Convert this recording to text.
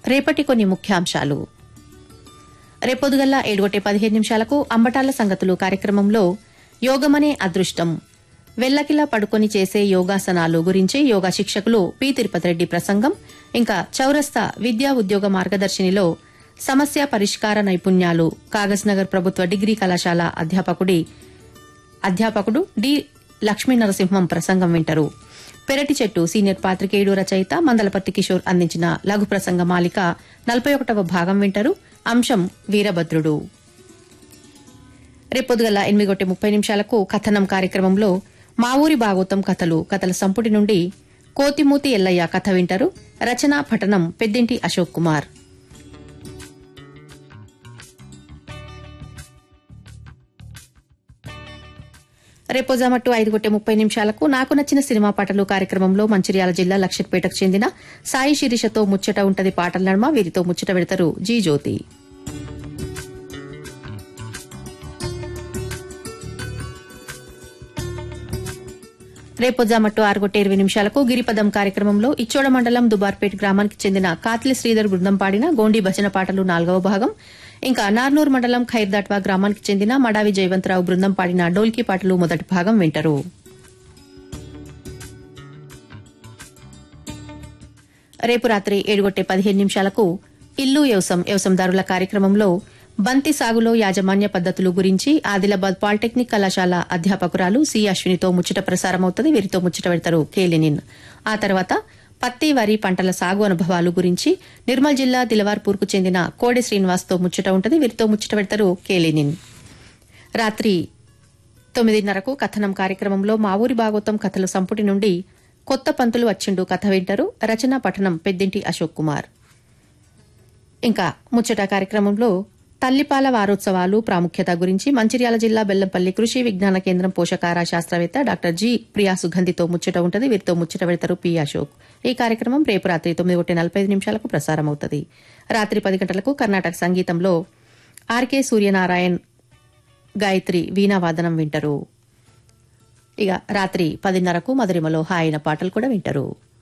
రేపటి కొన్ని ముఖ్యాంశాలు రేపొదుగల్లా ఏడుగొట్టే పదిహేను నిమిషాలకు అంబటాల సంగతులు కార్యక్రమంలో యోగమనే అదృష్టం వెల్లకిలా పడుకొని చేసే యోగాసనాలు గురించి యోగా శిక్షకులు పి తిరుపతి రెడ్డి ప్రసంగం ఇంకా చౌరస్తా విద్యా ఉద్యోగ మార్గదర్శినిలో సమస్య పరిష్కార నైపుణ్యాలు కాగజ్ నగర్ ప్రభుత్వ డిగ్రీ కళాశాల అధ్యాపకుడి అధ్యాపకుడు డి లక్ష్మీ నరసింహం ప్రసంగం వింటారు పెరటి చెట్టు సీనియర్ పాత్రికేయుడు రచయిత మందలపర్తి కిషోర్ అందించిన లఘు ప్రసంగ మాలిక నలభై ఒకటవ భాగం వింటారు అంశం వీరభద్రుడు రేపొద్దుగల ఎనిమిది గొట్టె ముప్పై నిమిషాలకు కథనం కార్యక్రమంలో మా ఊరి భాగవతం కథలు కథల సంపుటి నుండి కోతిమూతి ఎల్లయ్య కథ వింటారు రచనా పఠనం పెద్దింటి అశోక్ కుమార్ రేపు జమట్టు ఐదు గొట్టె ముప్పై నిమిషాలకు నాకు నచ్చిన సినిమా పాటలు కార్యక్రమంలో మంచిర్యాల జిల్లా లక్షట్పేటకు చెందిన సాయి శిరీషతో ముచ్చట ఉంటది పాటల నడుమ వీరితో ముచ్చట పెడతారు జీ జ్యోతి రేపు జామట్టు ఆరుగొట్టే ఇరవై నిమిషాలకు గిరిపదం కార్యక్రమంలో ఇచ్చోడ మండలం దుబార్పేట్ గ్రామానికి చెందిన కాత్లి శ్రీధర్ బృందం పాడిన గోండి భజన పాటలు నాలుగవ భాగం ఇంకా నార్నూర్ మండలం ఖైర్దాట్వా గ్రామానికి చెందిన మడావి జయవంతరావు బృందం పాడిన డోల్కీ పాటలు మొదటి భాగం వింటారు రేపు రాత్రి ఏడుగొట్టే పదిహేను నిమిషాలకు ఇల్లు వ్యవసం వ్యవసందారుల కార్యక్రమంలో బంతి సాగులో యాజమాన్య పద్దతులు గురించి ఆదిలాబాద్ పాలిటెక్నిక్ కళాశాల అధ్యాపకురాలు సి అశ్వినితో ముచ్చట ప్రసారమవుతుంది వీరితో ముచ్చట పెడతారు కేలినిన్ ఆ తర్వాత పత్తి వరి పంటల సాగు అనుభవాలు గురించి నిర్మల్ జిల్లా దిలవార్పూర్కు చెందిన కోడి శ్రీనివాస్తో ముచ్చట ఉంటుంది వీరితో ముచ్చట పెడతారు కేలినిన్ రాత్రి తొమ్మిదిన్నరకు కథనం కార్యక్రమంలో మా ఊరి భాగవతం కథల సంపుటి నుండి కొత్త పంతులు వచ్చిండు కథ వింటారు రచనా పఠనం పెద్దింటి అశోక్ కుమార్ ఇంకా ముచ్చట కార్యక్రమంలో తల్లిపాల వారోత్సవాలు ప్రాముఖ్యత గురించి మంచిర్యాల జిల్లా బెల్లంపల్లి కృషి విజ్ఞాన కేంద్రం పోషకాహార శాస్త్రవేత్త డాక్టర్ జి ప్రియా సుగంధితో ముచ్చట ఉంటుంది వీరితో ముచ్చట పెడతారు పి అశోక్ ఈ కార్యక్రమం రేపు రాత్రి తొమ్మిది ఒకటి నలభై ఐదు నిమిషాలకు ప్రసారమవుతుంది రాత్రి పది గంటలకు కర్ణాటక సంగీతంలో ఆర్కే సూర్యనారాయణ్ గాయత్రి వీణావాదనం వింటారు ఇక రాత్రి పదిన్నరకు మధురిమలో హాయిన పాటలు కూడా వింటారు